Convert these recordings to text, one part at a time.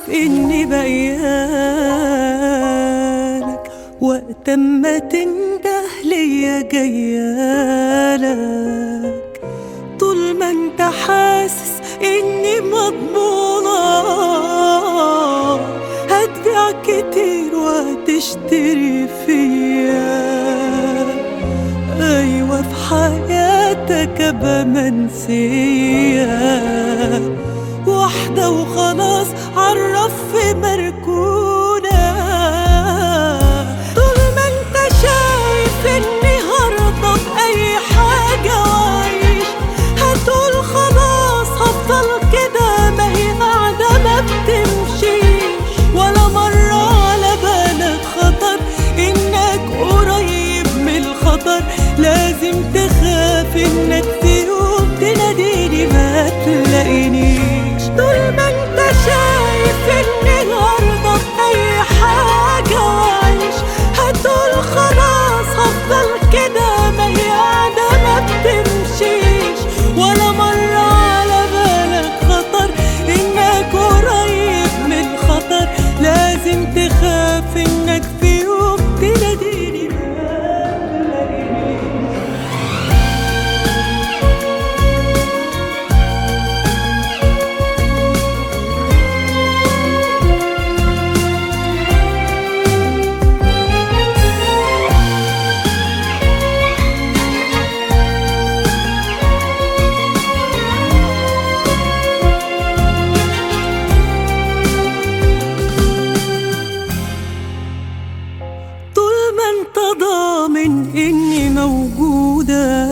إني بيالك وقت ما تنده ليا جيالك طول ما انت حاسس إني مضمونة هتبيع كتير وهتشتري فيا أيوة في حياتك أبقى منسية واحدة وخلاص عرف في مركونة طول ما انت شايف اني هرضى بأي حاجة وعيش هتقول خلاص هفضل كده ما هي قاعدة ما بتمشيش ولا مرة على بالك خطر انك قريب من الخطر لازم تخاف انك في يوم تناديني ما تلاقينيش طول ما انت شايف اني الارض باي حاجة وعيش هتقول خلاص هفضل كده ما هي قاعدة ما بتمشيش ولا مرة على بالك خطر انك قريب من خطر لازم تخاف انك في يوم تناديني ما تلاقينيش طول ما انت ضامن اني موجودة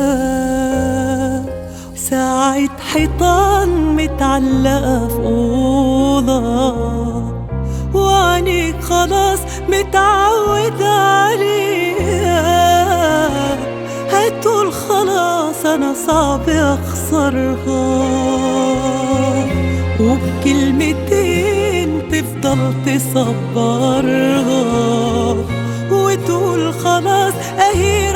ساعة حيطان متعلقة في أوضة وعينيك خلاص متعودة عليها هتقول خلاص أنا صعب أخسرها وبكلمتين تفضل تصبرها وتقول خلاص اهي